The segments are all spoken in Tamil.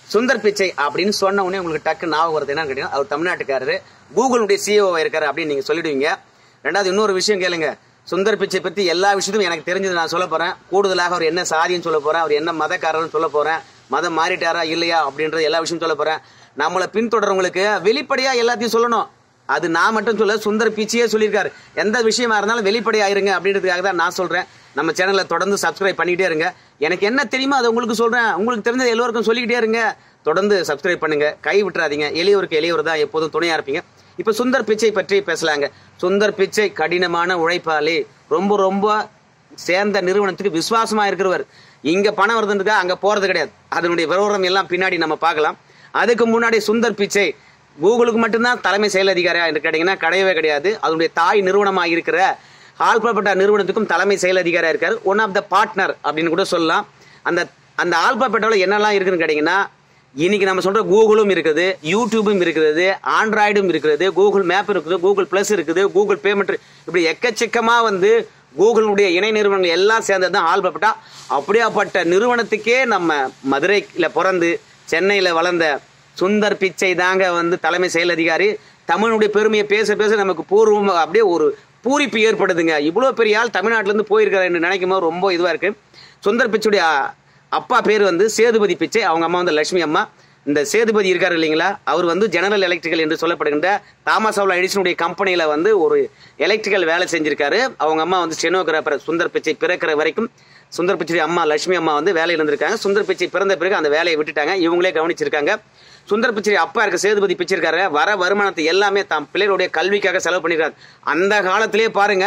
சுந்தர் பிச்சை அப்படின்னு சொன்ன உடனே உங்களுக்கு டக்கு ஞாபகம் வருது என்னன்னு கேட்டீங்கன்னா அவர் தமிழ்நாட்டுக்காரரு கூகுளுடைய சிஓ இருக்காரு அப்படின்னு நீங்க சொல்லிடுவீங்க ரெண்டாவது இன்னொரு விஷயம் கேளுங்க சுந்தர் பிச்சை பத்தி எல்லா விஷயத்தையும் எனக்கு தெரிஞ்சது நான் சொல்ல போறேன் கூடுதலாக அவர் என்ன சாதின்னு சொல்ல போறேன் அவர் என்ன மதக்காரர்னு சொல்ல போறேன் மதம் மாறிட்டாரா இல்லையா அப்படின்றது எல்லா விஷயம் சொல்ல போறேன் நம்மளை பின்தொடர்றவங்களுக்கு வெளிப்படையா எல்லாத்தையும் சொல்லணும் அது நான் மட்டும் சொல்ல சுந்தர் பிச்சையே சொல்லியிருக்காரு எந்த விஷயமா இருந்தாலும் வெளிப்படையா இருங்க அப்படின்றதுக்காக தான் நான் சொல்றேன் நம்ம சேனலை தொடர்ந்து சப்ஸ்கிரைப் பண்ணிக்கிட்டே இருங்க எனக்கு என்ன தெரியுமோ அதை உங்களுக்கு சொல்றேன் உங்களுக்கு தெரிஞ்சது எல்லோருக்கும் சொல்லிக்கிட்டே இருங்க தொடர்ந்து சப்ஸ்கிரைப் பண்ணுங்க கை விட்டுறாதீங்க எளியவருக்கு எளியவர் தான் எப்போதும் துணையா இருப்பீங்க இப்ப சுந்தர் பிச்சை பற்றி பேசலாங்க சுந்தர் பிச்சை கடினமான உழைப்பாளி ரொம்ப ரொம்ப சேர்ந்த நிறுவனத்துக்கு விசுவாசமா இருக்கிறவர் இங்க பணம் வருதுன்றதுக்கா அங்க போறது கிடையாது அதனுடைய விவரம் எல்லாம் பின்னாடி நம்ம பார்க்கலாம் அதுக்கு முன்னாடி சுந்தர் பிச்சை கூகுளுக்கு மட்டும்தான் தலைமை செயல் அதிகாரியா என்று கேட்டீங்கன்னா கிடையவே கிடையாது அதனுடைய தாய் நிறுவனமா இருக்கிற ஆல்பாபெட்டா நிறுவனத்துக்கும் தலைமை செயல் அதிகாரியா இருக்காரு ஒன் ஆஃப் த பார்ட்னர் அப்படின்னு கூட சொல்லலாம் அந்த அந்த ஆல்பாபெட்டாவில் என்னெல்லாம் இருக்குன்னு கேட்டீங்கன்னா இன்னைக்கு நம்ம சொல்ற கூகுளும் இருக்குது யூடியூபும் இருக்கிறது ஆண்ட்ராய்டும் இருக்கிறது கூகுள் மேப் இருக்குது கூகுள் பிளஸ் இருக்குது கூகுள் பேமெண்ட் இப்படி எக்கச்சக்கமா வந்து கூகுளுடைய இணை நிறுவனங்கள் எல்லாம் சேர்ந்தது தான் ஆல்பப்பட்டா அப்படியாப்பட்ட நிறுவனத்துக்கே நம்ம மதுரையில பிறந்து சென்னையில வளர்ந்த சுந்தர் பிச்சை தாங்க வந்து தலைமை செயல் அதிகாரி தமிழுடைய பெருமையை பேச பேச நமக்கு பூர்வம் அப்படியே ஒரு பூரிப்பு ஏற்படுதுங்க இவ்வளோ பெரிய ஆள் தமிழ்நாட்டுல இருந்து போயிருக்காரு என்று நினைக்கும் போது ரொம்ப இதுவா இருக்கு சுந்தர் பிச்சையுடைய அப்பா பேர் வந்து சேதுபதி பிச்சை அவங்க அம்மா வந்து லட்சுமி அம்மா இந்த சேதுபதி இருக்காரு இல்லைங்களா அவர் வந்து ஜெனரல் எலக்ட்ரிக்கல் என்று சொல்லப்படுகின்ற தாமஸ் ஆவ்லா எடிசனுடைய கம்பெனியில வந்து ஒரு எலக்ட்ரிக்கல் வேலை செஞ்சிருக்காரு அவங்க அம்மா வந்து ஸ்டெனோகிராஃபர் சுந்தர் பிச்சை பிறக்கிற வரைக்கும் சுந்தர் பிச்சை அம்மா லட்சுமி அம்மா வந்து வேலையில் இருந்திருக்காங்க சுந்தர் பிச்சை பிறந்த பிறகு அந்த வேலையை விட்டுட்டாங்க இவங்களே கவனிச்சிருக்காங்க சுந்தர் பிச்சை அப்பா இருக்க சேதுபதி பிச்சை இருக்காரு வர வருமானத்தை எல்லாமே தாம் பிள்ளைகளுடைய கல்விக்காக செலவு பண்ணிருக்காரு அந்த காலத்திலே பாருங்க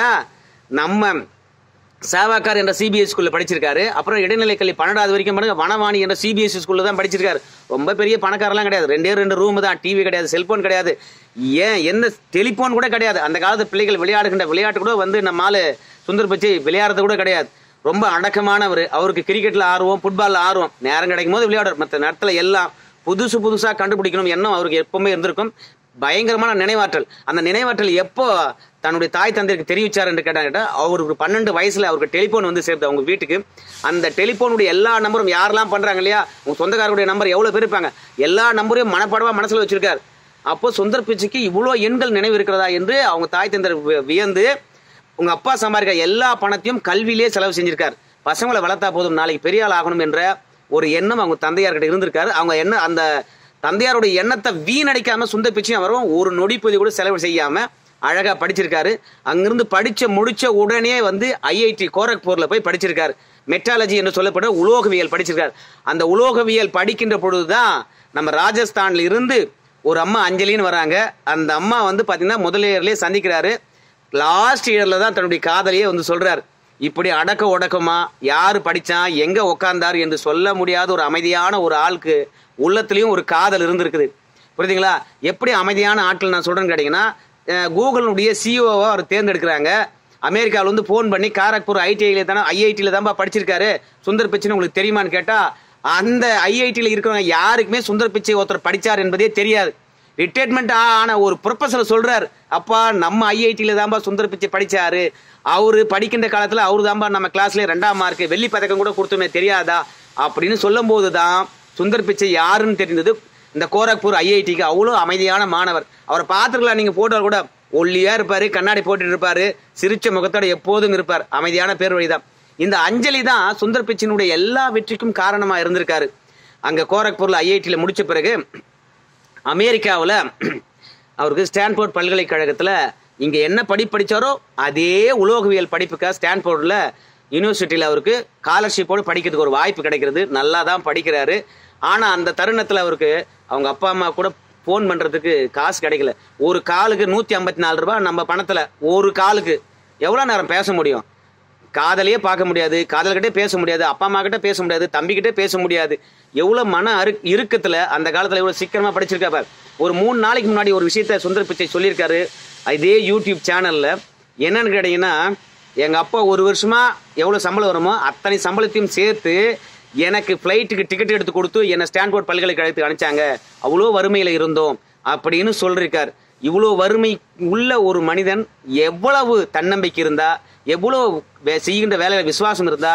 நம்ம சேவாக்கார் என்ற சிபிஎஸ் ஸ்கூல்ல படிச்சிருக்காரு அப்புறம் இடைநிலை கல்வி பன்னெண்டாவது வரைக்கும் பாருங்க வனவாணி என்ற சிபிஎஸ்சி ஸ்கூல்ல தான் படிச்சிருக்காரு ரொம்ப பெரிய பணக்காரெல்லாம் கிடையாது ரெண்டே ரெண்டு ரூம் தான் டிவி கிடையாது செல்போன் கிடையாது ஏன் என்ன டெலிபோன் கூட கிடையாது அந்த காலத்து பிள்ளைகள் விளையாடுகின்ற விளையாட்டு கூட வந்து நம்ம ஆளு சுந்தர் பிச்சை விளையாடுறது கூட கிடையாது ரொம்ப அடக்கமானவர் அவருக்கு கிரிக்கெட்ல ஆர்வம் ஃபுட்பால்ல ஆர்வம் நேரம் கிடைக்கும் போது விளையாடுற மற்ற நேரத்துல எல்லாம் புதுசு புதுசா கண்டுபிடிக்கணும் எண்ணம் அவருக்கு எப்பவுமே இருந்திருக்கும் பயங்கரமான நினைவாற்றல் அந்த நினைவாற்றல் எப்போ தன்னுடைய தாய் தந்தைக்கு தெரிவிச்சார் என்று கேட்டாங்க அவருக்கு பன்னெண்டு வயசுல அவருக்கு டெலிபோன் வந்து சேர்த்து அவங்க வீட்டுக்கு அந்த டெலிபோனுடைய எல்லா நம்பரும் யாரெல்லாம் பண்றாங்க இல்லையா உங்க சொந்தக்காரருடைய நம்பர் எவ்வளவு பேர் இருப்பாங்க எல்லா நம்பரையும் மனப்பாடமா மனசுல வச்சிருக்காரு அப்போ சுந்தர் பிச்சைக்கு இவ்வளோ எண்கள் நினைவு இருக்கிறதா என்று அவங்க தாய் தந்தை வி- வியந்து உங்க அப்பா சம்பாதிக்க எல்லா பணத்தையும் கல்வியிலே செலவு செஞ்சிருக்காரு பசங்களை வளர்த்தா போதும் நாளைக்கு பெரிய ஆள் ஆகணும் என்ற ஒரு எண்ணம் அவங்க தந்தையார்கிட்ட இருந்திருக்காரு அவங்க என்ன அந்த தந்தையாருடைய எண்ணத்தை வீணடிக்காம சுந்தர் பிச்சையும் அவரும் ஒரு நொடி பொழுது கூட செலவு செய்யாம அழகா படிச்சிருக்காரு அங்கிருந்து படிச்ச முடிச்ச உடனே வந்து ஐஐடி கோரக்பூர்ல போய் படிச்சிருக்காரு மெட்டாலஜி என்று சொல்லப்பட்ட உலோகவியல் படிச்சிருக்காரு அந்த உலோகவியல் படிக்கின்ற பொழுதுதான் நம்ம ராஜஸ்தான்ல இருந்து ஒரு அம்மா அஞ்சலின்னு வராங்க அந்த அம்மா வந்து பாத்தீங்கன்னா முதலியர்லயே சந்திக்கிறாரு லாஸ்ட் இயர்ல தான் தன்னுடைய காதலியே வந்து சொல்றாரு இப்படி அடக்க ஒடக்கமா யாரு படிச்சான் எங்க உக்காந்தார் என்று சொல்ல முடியாத ஒரு அமைதியான ஒரு ஆளுக்கு உள்ளத்துலயும் ஒரு காதல் இருந்திருக்குது புரியுதுங்களா எப்படி அமைதியான ஆட்கள் நான் சொல்றேன்னு கேட்டீங்கன்னா அஹ், கூகுளுடைய சிஓவை அவர் தேர்ந்தெடுக்கிறாங்க அமெரிக்காவில் வந்து ஃபோன் பண்ணி காரக்பூர் ஐடிஐல தானே ஐஐடியில் தான்ப்பா படிச்சிருக்காரு சுந்தர் பிச்சைன்னு உங்களுக்கு தெரியுமான்னு கேட்டா அந்த ஐஐடியில் இருக்கிறவங்க யாருக்குமே சுந்தர் பிச்சை ஒருத்தர் படிச்சார் என்பதே தெரியாது ரிட்டையர்மெண்ட் ஆன ஒரு ப்ரொஃபஸர் சொல்றார் அப்பா நம்ம ஐஐடியில தான்பா சுந்தர் பிச்சை படிச்சாரு அவரு படிக்கின்ற காலத்துல அவரு தான்பா நம்ம கிளாஸ்ல ரெண்டாம் மார்க் வெள்ளி பதக்கம் கூட கொடுத்தோமே தெரியாதா அப்படின்னு சொல்லும் போதுதான் சுந்தர் பிச்சை யாருன்னு தெரிந்தது இந்த கோரக்பூர் ஐஐடிக்கு அவ்வளோ அமைதியான மாணவர் அவரை பார்த்துருக்கலாம் நீங்க போட்டோ கூட ஒல்லியா இருப்பாரு கண்ணாடி போட்டுட்டு இருப்பாரு சிரிச்ச முகத்தோட எப்போதும் இருப்பார் அமைதியான பேர் வழிதான் இந்த அஞ்சலி தான் சுந்தர் பிச்சையினுடைய எல்லா வெற்றிக்கும் காரணமா இருந்திருக்காரு அங்க கோரக்பூர்ல ஐஐடியில முடிச்ச பிறகு அமெரிக்காவில் அவருக்கு ஸ்டான்போர்ட் பல்கலைக்கழகத்தில் இங்கே என்ன படி படிச்சாரோ அதே உலோகவியல் படிப்புக்காக ஸ்டான்போர்டில் யூனிவர்சிட்டியில் அவருக்கு ஸ்காலர்ஷிப்போடு படிக்கிறதுக்கு ஒரு வாய்ப்பு கிடைக்கிறது நல்லா தான் படிக்கிறாரு ஆனால் அந்த தருணத்தில் அவருக்கு அவங்க அப்பா அம்மா கூட ஃபோன் பண்ணுறதுக்கு காசு கிடைக்கல ஒரு காலுக்கு நூற்றி ஐம்பத்தி நாலு ரூபாய் நம்ம பணத்தில் ஒரு காலுக்கு எவ்வளோ நேரம் பேச முடியும் காதலையே பார்க்க முடியாது காதல்கிட்டே பேச முடியாது அப்பா அம்மா கிட்ட பேச முடியாது தம்பிக்கிட்டே பேச முடியாது எவ்வளவு மன அரு இறுக்கத்துல அந்த காலத்துல எவ்வளவு சீக்கிரமா படிச்சிருக்கா பார் ஒரு மூணு நாளைக்கு முன்னாடி ஒரு விஷயத்த சுந்தர் பிச்சை சொல்லியிருக்காரு இதே யூடியூப் சேனல்ல என்னன்னு கேட்டீங்கன்னா எங்க அப்பா ஒரு வருஷமா எவ்வளவு சம்பளம் வருமோ அத்தனை சம்பளத்தையும் சேர்த்து எனக்கு ஃப்ளைட்டுக்கு டிக்கெட் எடுத்து கொடுத்து என்னை ஸ்டான்போர்ட் பல்கலைக்கழகத்துக்கு அனுப்பிச்சாங்க அவ்வளோ வறுமையில இருந்தோம் அப்படின்னு சொல்லிருக்கார் இவ்வளோ வறுமை உள்ள ஒரு மனிதன் எவ்வளவு தன்னம்பிக்கை இருந்தா எவ்வளவு வே- செய்கின்ற வேலையில விசுவாசம் இருந்தா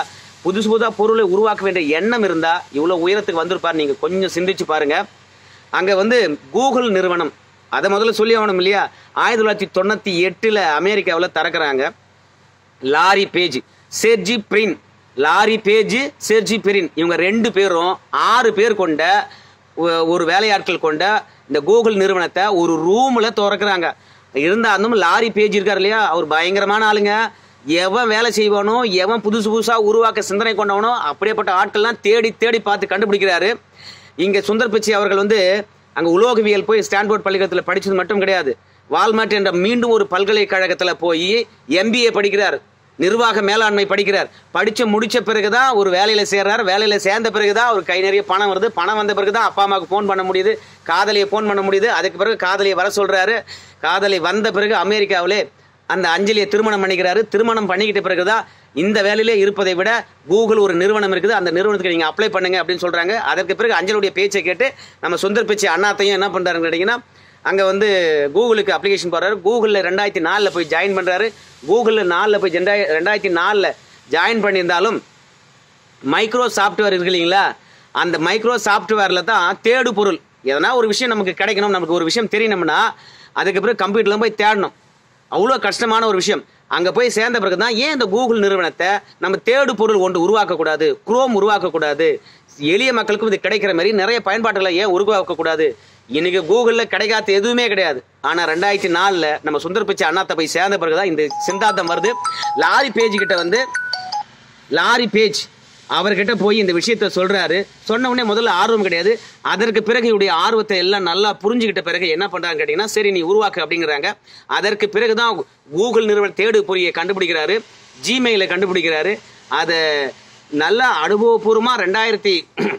புதுசு புதுதாக பொருளை உருவாக்க வேண்டிய எண்ணம் இருந்தால் இவ்வளோ உயரத்துக்கு வந்திருப்பார் நீங்கள் கொஞ்சம் சிந்திச்சு பாருங்க அங்கே வந்து கூகுள் நிறுவனம் அதை முதல்ல சொல்லி ஆகணும் இல்லையா ஆயிரத்தி தொள்ளாயிரத்தி தொண்ணூற்றி எட்டில் அமெரிக்காவில் திறக்கிறாங்க Larry Page Sergey Brin Larry Page Sergey Brin இவங்க ரெண்டு பேரும் ஆறு பேர் கொண்ட ஒ- ஒரு வேலையாட்கள் கொண்ட இந்த கூகுள் நிறுவனத்தை ஒரு ரூம்ல திறக்கிறாங்க இருந்தாலும் லாரி பேஜ் இருக்கார் இல்லையா அவர் பயங்கரமான ஆளுங்க எவன் வேலை செய்வானோ எவன் புதுசு புதுசா உருவாக்க சிந்தனை கொண்டவனோ அப்படியேப்பட்ட ஆட்கள்லாம் தேடி தேடி பார்த்து கண்டுபிடிக்கிறாரு இங்க சுந்தர் பிச்சை அவர்கள் வந்து அங்க உலோகவியல் போய் ஸ்டான்போர்ட் பள்ளிக்கூடத்தில் படிச்சது மட்டும் கிடையாது வால்மார்ட் என்ற மீண்டும் ஒரு பல்கலைக்கழகத்துல போய் எம்பிஏ படிக்கிறார் நிர்வாக மேலாண்மை படிக்கிறார் படிச்சு முடிச்ச பிறகுதான் ஒரு வேலையில சேர்றாரு வேலையில சேர்ந்த பிறகுதான் ஒரு கை நிறைய பணம் வருது பணம் வந்த பிறகுதான் அப்பா அம்மாவுக்கு ஃபோன் பண்ண முடியுது காதலியை ஃபோன் பண்ண முடியுது அதுக்கு பிறகு காதலியை வர சொல்றாரு காதலி வந்த பிறகு அமெரிக்காவிலே அந்த அஞ்சலியை திருமணம் பண்ணிக்கிறாரு திருமணம் பண்ணிக்கிட்ட பிறகுதான் இந்த வேலையிலே இருப்பதை விட கூகுள் ஒரு நிறுவனம் இருக்குது அந்த நிறுவனத்துக்கு நீங்க அப்ளை பண்ணுங்க அப்படின்னு சொல்றாங்க அதற்கு பிறகு அஞ்சலுடைய பேச்சை கேட்டு நம்ம சுந்தர் பிச்சை அண்ணாத்தையும் என்ன பண்றாருன்னு கேட்டீங்கன்னா அங்க வந்து கூகுளுக்கு அப்ளிகேஷன் போடுறாரு கூகுளில் ரெண்டாயிரத்தி நாலில் போய் ஜாயின் பண்றாரு கூகுளில் நாலில் போய் ரெண்டாயிர ரெண்டாயிரத்தி நாலில் ஜாயின் பண்ணியிருந்தாலும் மைக்ரோ சாஃப்ட்வேர் இருக்கு இல்லைங்களா அந்த மைக்ரோ சாஃப்ட்வேரில் தான் தேடு பொருள் எதனா ஒரு விஷயம் நமக்கு கிடைக்கணும் நமக்கு ஒரு விஷயம் தெரியணும்னா அதுக்கு பிறகு கம்ப்யூட்டர்ல போய் தேடணும் அவ்வளோ கஷ்டமான ஒரு விஷயம் அங்கே போய் சேர்ந்த பிறகு தான் ஏன் இந்த கூகுள் நிறுவனத்தை நம்ம தேடு பொருள் ஒன்று உருவாக்கக்கூடாது குரோம் உருவாக்கக்கூடாது எளிய மக்களுக்கும் இது கிடைக்கிற மாதிரி நிறைய பயன்பாடுகளை ஏன் உருவாக்கக்கூடாது இன்னைக்கு கூகுளில் கிடைக்காத எதுவுமே கிடையாது ஆனால் ரெண்டாயிரத்தி நாலில் நம்ம சுந்தர் பிச்சை அண்ணாத்த போய் சேர்ந்த பிறகு தான் இந்த சிந்தாந்தம் வருது லாரி பேஜ் கிட்ட வந்து லாரி பேஜ் அவர்கிட்ட போய் இந்த விஷயத்த சொல்றாரு சொன்ன உடனே முதல்ல ஆர்வம் கிடையாது அதற்கு பிறகு இவருடைய ஆர்வத்தை எல்லாம் நல்லா புரிஞ்சுக்கிட்ட பிறகு என்ன பண்றாங்க கேட்டீங்கன்னா சரி நீ உருவாக்கு அப்படிங்கிறாங்க அதற்கு பிறகுதான் கூகுள் நிறுவன தேடு பொறியை கண்டுபிடிக்கிறாரு ஜிமெயிலை கண்டுபிடிக்கிறாரு அதை நல்லா அனுபவபூர்வமா ரெண்டாயிரத்தி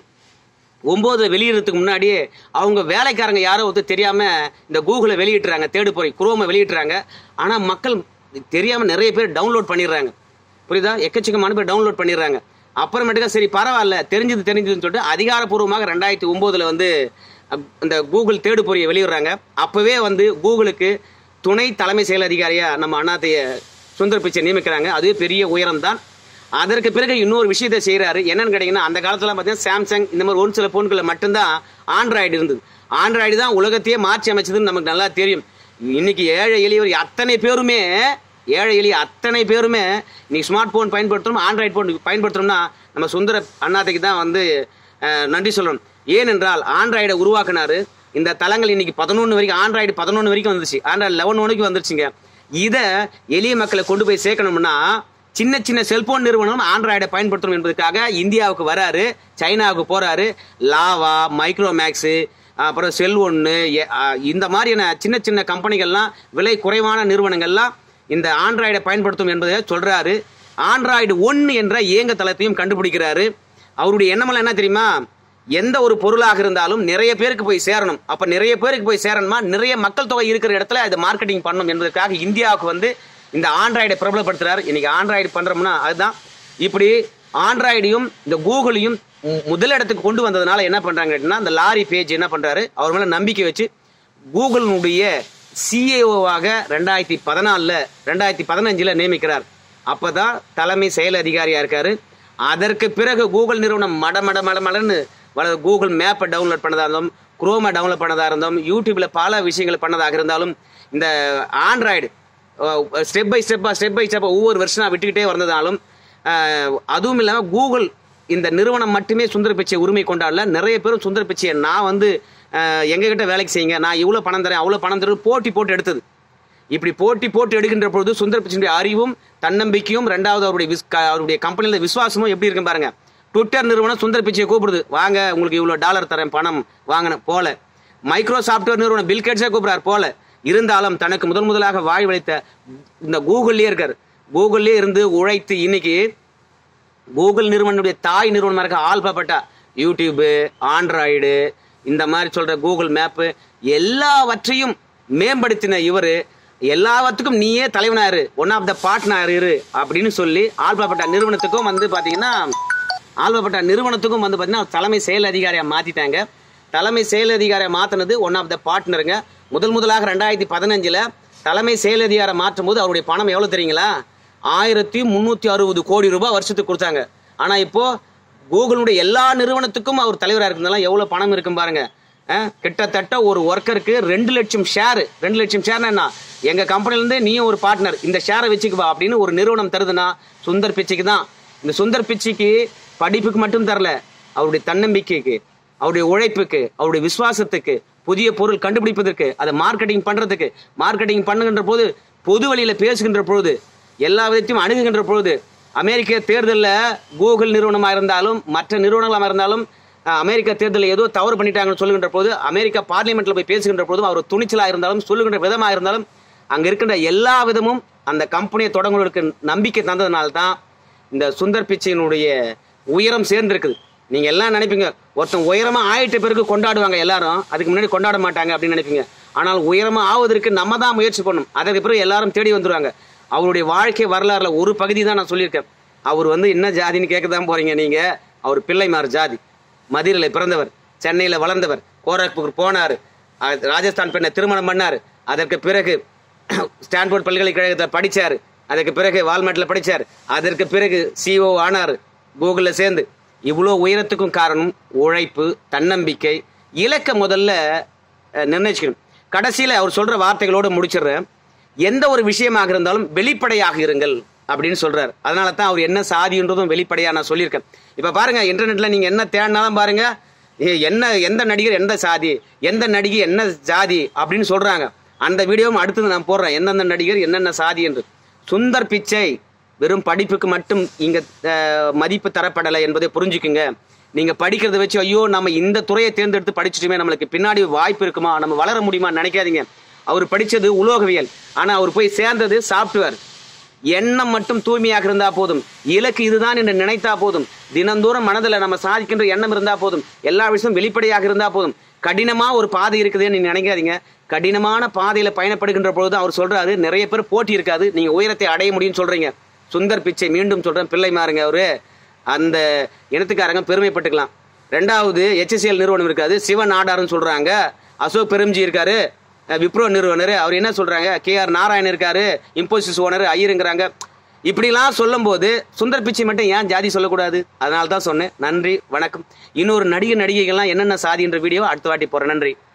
ஒன்பது வெளியிடறதுக்கு முன்னாடியே அவங்க வேலைக்காரங்க யாரோ ஒருத்தர் தெரியாம இந்த கூகுளை வெளியிட்டுறாங்க தேடு பொறி குரோமை வெளியிட்டுறாங்க ஆனா மக்கள் தெரியாம நிறைய பேர் டவுன்லோட் பண்ணிடுறாங்க புரியுதா எக்கச்சக்கமான பேர் டவுன்லோட் பண்ணிடுறாங்க அப்புறமேட்டுக்கா சரி பரவாயில்ல தெரிஞ்சது தெரிஞ்சதுன்னு சொல்லிட்டு அதிகாரப்பூர்வமாக ரெண்டாயிரத்தி ஒம்போதுல வந்து அப்- இந்த கூகுள் தேடு பொறியை வெளியிடுறாங்க அப்பவே வந்து கூகுளுக்கு துணை தலைமை செயல் அதிகாரியா நம்ம அண்ணாத்தைய சுந்தர் பிச்சை நியமிக்கிறாங்க அதுவே பெரிய உயரம் தான் அதற்கு பிறகு இன்னொரு விஷயத்தை செய்றாரு என்னன்னு கேட்டீங்கன்னா அந்த காலத்துல பார்த்தீங்கன்னா சாம்சங் இந்த மாதிரி ஒரு சில போன்களில் மட்டும்தான் ஆண்ட்ராய்டு இருந்தது ஆண்ட்ராய்டு தான் உலகத்தையே மாற்றி அமைச்சதுன்னு நமக்கு நல்லா தெரியும் இன்னைக்கு ஏழை எளியவர் அத்தனை பேருமே ஏழை எளிய அத்தனை பேருமே நீ ஸ்மார்ட் போன் பயன்படுத்தணும் ஆண்ட்ராய்டு போன் பயன்படுத்தணும்னா நம்ம சுந்தர அண்ணாத்தைக்கு தான் வந்து அஹ், நன்றி சொல்லணும் ஏனென்றால் ஆண்ட்ராய்டை உருவாக்குனாரு இந்த தளங்கள் இன்னைக்கு பதினொன்று வரைக்கும் ஆண்ட்ராய்டு பதினொன்று வரைக்கும் வந்துருச்சு ஆண்ட்ராய்டு லெவன் வரைக்கும் வந்துருச்சுங்க இதை எளிய மக்களை கொண்டு போய் சேர்க்கணும்னா சின்ன சின்ன செல்போன் நிறுவனம் ஆண்ட்ராய்டை பயன்படுத்தணும் என்பதற்காக இந்தியாவுக்கு வராரு சைனாவுக்கு போறாரு லாவா மைக்ரோமேக்ஸு அப்புறம் செல் ஒன்று இந்த மாதிரியான சின்ன சின்ன கம்பெனிகள்லாம் விலை குறைவான நிறுவனங்கள்லாம் இந்த ஆண்ட்ராய்டை பயன்படுத்தும் என்பதை சொல்றாரு ஆண்ட்ராய்டு ஒன்று என்ற இயங்க தளத்தையும் கண்டுபிடிக்கிறாரு அவருடைய எண்ணமெல்லாம் என்ன தெரியுமா எந்த ஒரு பொருளாக இருந்தாலும் நிறைய பேருக்கு போய் சேரணும் அப்ப நிறைய பேருக்கு போய் சேரணுமா நிறைய மக்கள் தொகை இருக்கிற இடத்துல அதை மார்க்கெட்டிங் பண்ணணும் என்பதற்காக இந்தியாவுக்கு வந்து இந்த ஆண்ட்ராய்டை பிரபலப்படுத்துறாரு இன்னைக்கு ஆண்ட்ராய்டு பண்றோம்னா அதுதான் இப்படி ஆண்ட்ராய்டையும் இந்த கூகுளையும் மு- முதலிடத்துக்கு கொண்டு வந்ததுனால என்ன பண்றாங்க அப்படின்னா இந்த லாரி பேஜ் என்ன பண்றாரு அவர் மேல நம்பிக்கை வச்சு கூகுளினுடைய சிஏஓவாக ரெண்டாயிரத்தி பதினாலில் ரெண்டாயிரத்தி பதினஞ்சில் நியமிக்கிறார் அப்பதான் தலைமை செயல் அதிகாரியா இருக்காரு அதற்கு பிறகு கூகுள் நிறுவனம் மட மட மட மடன்னு வள கூகுள் மேப்பை டவுன்லோட் பண்ணதா இருந்தோம் குரோமை டவுன்லோட் பண்ணதா இருந்தோம் யூடியூப்ல பல விஷயங்கள் பண்ணதாக இருந்தாலும் இந்த ஆண்ட்ராய்டு ஸ்டெப் பை ஸ்டெப்பாக ஸ்டெப் பை ஸ்டெப்பாக ஒவ்வொரு வருஷம் விட்டுக்கிட்டே வந்ததாலும் அஹ், அதுவும் இல்லாமல் கூகுள் இந்த நிறுவனம் மட்டுமே சுந்தர பிச்சை உரிமை கொண்டாடல நிறைய பேரும் சுந்தர பிச்சையை நான் வந்து அஹ், எங்ககிட்ட வேலைக்கு செய்யுங்க நான் இவ்வளோ பணம் தரேன் அவ்வளோ பணம் தரேன் போட்டி போட்டு எடுத்தது இப்படி போட்டி போட்டு எடுக்கின்ற பொழுது சுந்தர பிச்சையுடைய அறிவும் தன்னம்பிக்கையும் ரெண்டாவது அவருடைய விஸ் க- அவருடைய கம்பெனியில் விசுவாசமும் எப்படி இருக்கு பாருங்க ட்விட்டர் நிறுவனம் சுந்தர பிச்சையை கூப்பிடுது வாங்க உங்களுக்கு இவ்வளோ டாலர் தரேன் பணம் வாங்கின போல மைக்ரோ சாஃப்ட்வேர் நிறுவனம் பில்கேட்ஸே கூப்பிடுறாரு போல இருந்தாலும் தனக்கு முதன் முதலாக வாய் வளைத்த இந்த கூகுள்லயே இருக்காரு கூகுள்லயே இருந்து உழைத்து இன்னைக்கு கூகுள் நிறுவனுடைய தாய் நிறுவனமாக இருக்க ஆல்பாபட்டா யூடியூபு ஆண்ட்ராய்டு இந்த மாதிரி சொல்ற கூகுள் மேப்பு எல்லாவற்றையும் மேம்படுத்தின இவர் எல்லாவற்றுக்கும் நீயே தலைவனாரு ஒன் ஆஃப் த பார்ட்னர் இரு அப்படின்னு சொல்லி ஆல்பாபட்டா நிறுவனத்துக்கும் வந்து பாத்தீங்கன்னா ஆல்பாபட்டா நிறுவனத்துக்கும் வந்து பாத்தீங்கன்னா தலைமை செயல் அதிகாரியா மாத்திட்டாங்க தலைமை செயல் அதிகாரியை மாத்தினது ஒன் ஆஃப் த பார்ட்னருங்க முதல் முதலாக ரெண்டாயிரத்தி பதினஞ்சுல தலைமை செயல் அதிகாரை மாற்றும் போது அவருடைய பணம் எவ்வளவு தெரியுங்களா ஆயிரத்தி முந்நூற்றி அறுபது கோடி ரூபாய் வருஷத்துக்கு கொடுத்தாங்க ஆனா இப்போ கூகுளுடைய எல்லா நிறுவனத்துக்கும் அவர் தலைவராக இருக்கிறதெல்லாம் எவ்வளவு பணம் இருக்கும் பாருங்க அஹ், கிட்டத்தட்ட ஒரு ஒர்க்கருக்கு ரெண்டு லட்சம் ஷேர் ரெண்டு லட்சம் ஷேர்னா என்ன எங்க கம்பெனில இருந்து நீயும் ஒரு பார்ட்னர் இந்த ஷேரை வச்சுக்குவா அப்படின்னு ஒரு நிறுவனம் தருதுன்னா சுந்தர் பிச்சைக்கு தான் இந்த சுந்தர் பிச்சைக்கு படிப்புக்கு மட்டும் தரல அவருடைய தன்னம்பிக்கைக்கு அவருடைய உழைப்புக்கு அவருடைய விசுவாசத்துக்கு புதிய பொருள் கண்டுபிடிப்பதற்கு அதை மார்க்கெட்டிங் பண்றதுக்கு மார்க்கெட்டிங் பண்ணுகின்ற போது பொது வழியில பேசுகின்ற பொழுது எல்லா விதத்தையும் அணுகுகின்ற பொழுது அமெரிக்க தேர்தலில் கூகுள் நிறுவனமாக இருந்தாலும் மற்ற நிறுவனங்களாக இருந்தாலும் அஹ், அமெரிக்க தேர்தலில் ஏதோ தவறு பண்ணிட்டாங்கன்னு சொல்லுகின்ற போது அமெரிக்கா பார்லிமெண்ட்ல போய் பேசுகின்ற போதும் அவர் துணிச்சலாக இருந்தாலும் சொல்லுகின்ற விதமாக இருந்தாலும் அங்க இருக்கின்ற எல்லா விதமும் அந்த கம்பெனியை தொடங்குவதற்கு நம்பிக்கை தந்ததுனால தான் இந்த சுந்தர் பிச்சையினுடைய உயரம் சேர்ந்திருக்குது நீங்க எல்லாம் நினைப்பீங்க ஒருத்தன் உயரமா ஆயிட்ட பிறகு கொண்டாடுவாங்க எல்லாரும் அதுக்கு முன்னாடி கொண்டாட மாட்டாங்க அப்படின்னு நினைப்பீங்க ஆனால் உயரமா ஆவதற்கு நம்ம தான் முயற்சி பண்ணணும் அதற்கு பிறகு எல்லாரும் தேடி வந்துருவாங்க அவருடைய வாழ்க்கை வரலாறுல ஒரு பகுதி தான் நான் சொல்லியிருக்கேன் அவர் வந்து என்ன ஜாதின்னு கேட்க தான் போறீங்க நீங்க அவர் பிள்ளைமார் ஜாதி மதுரையில் பிறந்தவர் சென்னையில வளர்ந்தவர் கோரக்பூர் போனார் அஹ் ராஜஸ்தான் பெண்ணை திருமணம் பண்ணார் அதற்கு பிறகு ஸ்டான்போர்ட் பல்கலைக்கழகத்தில் படிச்சார் அதற்கு பிறகு வால்மார்ட்டில் படிச்சார் அதற்கு பிறகு சிஓ ஆனார் கூகுளில் சேர்ந்து இவ்வளோ உயரத்துக்கும் காரணம் உழைப்பு தன்னம்பிக்கை இலக்க முதல்ல அஹ், நிர்ணயிச்சுக்கணும் கடைசியில் அவர் சொல்ற வார்த்தைகளோடு முடிச்சிடுறேன் எந்த ஒரு விஷயமாக இருந்தாலும் வெளிப்படையாக இருங்கள் அப்படின்னு சொல்றாரு அதனால தான் அவர் என்ன சாதின்றதும் வெளிப்படையா நான் சொல்லியிருக்கேன் இப்ப பாருங்க இன்டர்நெட்ல நீங்க என்ன தேடினாலும் பாருங்க ஏ, என்ன எந்த நடிகர் எந்த சாதி எந்த நடிகை என்ன ஜாதி அப்படின்னு சொல்றாங்க அந்த வீடியோவும் அடுத்தது நான் போடுறேன் எந்தெந்த நடிகர் என்னென்ன சாதி என்று சுந்தர் பிச்சை வெறும் படிப்புக்கு மட்டும் இங்க அஹ், மதிப்பு தரப்படலை என்பதை புரிஞ்சுக்குங்க நீங்க படிக்கிறத வச்சு ஐயோ நம்ம இந்த துறையை தேர்ந்தெடுத்து படிச்சுட்டுமே நம்மளுக்கு பின்னாடி வாய்ப்பு இருக்குமா நம்ம வளர முடியுமா நினைக்காதீங்க அவர் படிச்சது உலோகவியல் ஆனா அவர் போய் சேர்ந்தது சாஃப்ட்வேர் எண்ணம் மட்டும் தூய்மையாக இருந்தா போதும் இலக்கு இதுதான் என்று நினைத்தா போதும் தினந்தோறும் மனதில் நம்ம சாதிக்கின்ற எண்ணம் இருந்தா போதும் எல்லா விஷயம் வெளிப்படையாக இருந்தா போதும் கடினமா ஒரு பாதை இருக்குதுன்னு நீங்க நினைக்காதீங்க கடினமான பாதையில பயணப்படுகின்ற பொழுது அவர் சொல்றாரு நிறைய பேர் போட்டி இருக்காது நீங்க உயரத்தை அடைய முடியும்னு சொல்றீங்க சுந்தர் பிச்சை மீண்டும் சொல்றேன் பிள்ளை மாறுங்க அவரு அந்த இனத்துக்காரங்க பெருமைப்பட்டுக்கலாம் ரெண்டாவது HCL நிறுவனம் இருக்காது சிவன் ஆடார்னு சொல்றாங்க அசோக் பெரும்ஜி இருக்காரு அஹ் விப்ரோ நிறுவனர் அவர் என்ன சொல்றாங்க கே ஆர் நாராயணன் இருக்காரு இம்போசிஸ் ஓனர் ஐயருங்கிறாங்க இப்படிலாம் சொல்லும்போது சுந்தர் பிச்சை மட்டும் ஏன் ஜாதி சொல்லக்கூடாது அதனால தான் சொன்னேன் நன்றி வணக்கம் இன்னொரு நடிகர் நடிகைகள்லாம் என்னென்ன சாதி என்ற வீடியோ அடுத்த வாட்டி போறேன் நன்றி